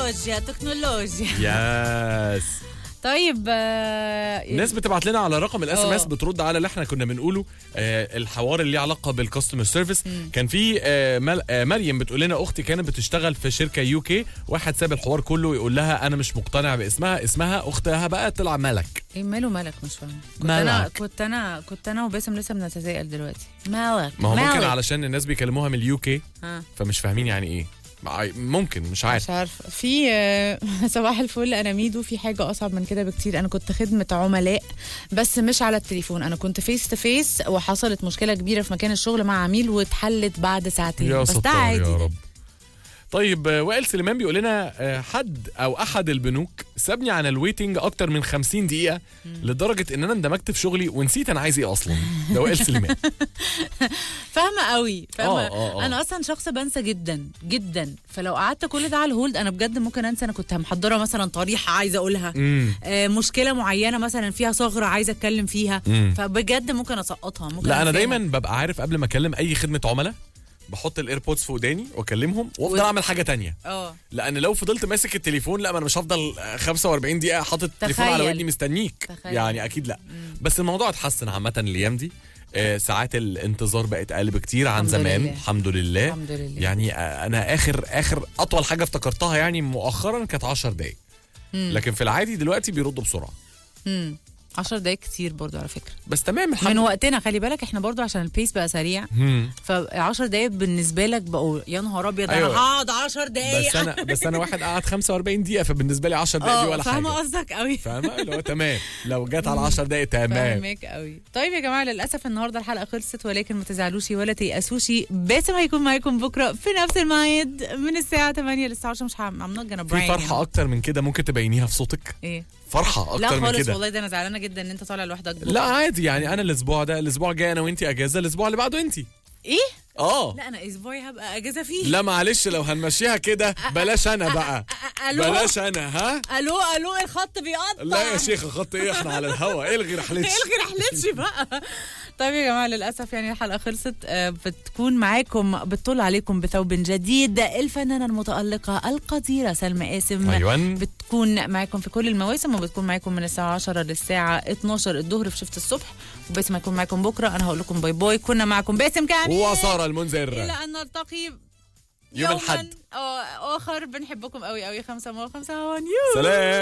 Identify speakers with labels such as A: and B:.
A: تكنولوجيا تكنولوجيا
B: يس
A: طيب آه،
B: الناس بتبعت لنا على رقم الاس ام اس
A: اه.
B: بترد على اللي احنا كنا بنقوله آه الحوار اللي ليه علاقه بالكاستمر سيرفيس كان في آه مل آه مريم بتقول لنا اختي كانت بتشتغل في شركه يو كي واحد ساب الحوار كله ويقول لها انا مش مقتنع باسمها اسمها اختها بقى طلع ملك
A: ايه ماله مالك مش فاهمه كنت انا
B: مالك.
A: كنت انا كنت انا وباسم لسه بنتساءل دلوقتي مالك
B: ما هو ممكن
A: مالك.
B: علشان الناس بيكلموها من اليو كي
A: ها.
B: فمش فاهمين يعني ايه مع- ممكن مش عارف
A: مش عارفه في آه، صباح الفل انا ميدو في حاجه اصعب من كده بكتير انا كنت خدمه عملاء بس مش على التليفون انا كنت فيس تو فيس وحصلت مشكله كبيره في مكان الشغل مع عميل واتحلت بعد ساعتين
B: يا
A: بس ده
B: ستار
A: عادي
B: يا رب طيب آه، وائل سليمان بيقول لنا آه، حد او احد البنوك سابني على الويتنج اكتر من 50 دقيقه لدرجه ان انا اندمجت في شغلي ونسيت انا عايز ايه اصلا ده وائل سليمان
A: فاهمه قوي فاهمه
B: آه، آه، آه.
A: انا اصلا شخص بنسى جدا جدا فلو قعدت كل ده على الهولد انا بجد ممكن انسى انا كنت محضره مثلا طريحه عايزه اقولها
B: امم
A: آه، مشكله معينه مثلا فيها ثغره عايزه اتكلم فيها
B: مم.
A: فبجد ممكن اسقطها ممكن
B: لا انا
A: أنساها.
B: دايما ببقى عارف قبل ما اكلم اي خدمه عملاء بحط الايربودز في وداني واكلمهم وافضل
A: و-
B: اعمل حاجه تانية
A: اه
B: لان لو فضلت ماسك التليفون لا ما انا مش هفضل آه، 45 دقيقه حاطط التليفون على
A: تخيل.
B: ودني مستنيك
A: تخيل.
B: يعني اكيد لا بس الموضوع اتحسن عامه الايام دي آه، ساعات الانتظار بقت اقل بكتير عن
A: الحمد
B: زمان
A: لله.
B: الحمد لله
A: الحمد لله
B: يعني آه، انا اخر اخر اطول حاجه افتكرتها يعني مؤخرا كانت 10 دقايق
A: مم.
B: لكن في العادي دلوقتي بيردوا بسرعه
A: امم 10 دقايق كتير برضو على فكره
B: بس تمام الحمد
A: من
B: لله
A: وقتنا خلي بالك احنا برضو عشان البيس بقى سريع
B: مم.
A: ف 10 دقايق بالنسبه لك بقوا يا نهار ابيض
B: أيوة.
A: انا هقعد 10 دقايق
B: بس انا بس انا واحد قعد 45 دقيقه فبالنسبه لي 10 دقايق دي
A: اه
B: ولا
A: فاهمه
B: حاجه
A: قصدك قوي
B: فاهمه اللي هو تمام لو جت على 10 دقايق تمام
A: فاهمك قوي طيب يا جماعه للاسف النهارده الحلقه خلصت ولكن ما تزعلوش ولا تيأسوش باسم هيكون معاكم بكره في نفس الميعاد من الساعه 8 للساعه 10 مش هم I'm not gonna
B: في
A: brag
B: فرحه
A: يعني.
B: اكتر من كده ممكن تبينيها في صوتك
A: ايه
B: فرحه
A: لا
B: اكتر من
A: خالص
B: كده
A: والله ده انا زعلانه جدا ان انت طالع لوحدك بكرة.
B: لا عادي يعني انا الاسبوع ده الاسبوع الجاي انا وانتي اجازه الاسبوع اللي بعده انتي
A: ايه
B: اه
A: لا انا اسبوعي هبقى اجازه فيه
B: لا معلش لو هنمشيها كده بلاش انا بقى
A: الو
B: بلاش انا ها
A: الو الو الخط بيقطع
B: لا يا شيخ خط ايه احنا على الهوا الغي رحلتي
A: الغي رحلتش بقى طيب يا جماعه للاسف يعني الحلقه خلصت آه، بتكون معاكم بتطل عليكم بثوب جديد الفنانه المتالقه القديره سلمى قاسم
B: ايوه
A: بتكون معاكم في كل المواسم وبتكون معاكم من الساعه 10 للساعه 12 الظهر في شفت الصبح وباسم هيكون معاكم بكره انا هقول لكم باي باي كنا معاكم باسم كامل
B: وساره المنذر
A: الى ان نلتقي
B: يوم
A: يوماً
B: الأحد.
A: آه، اخر بنحبكم قوي قوي خمسة مو خمسة ون
B: سلام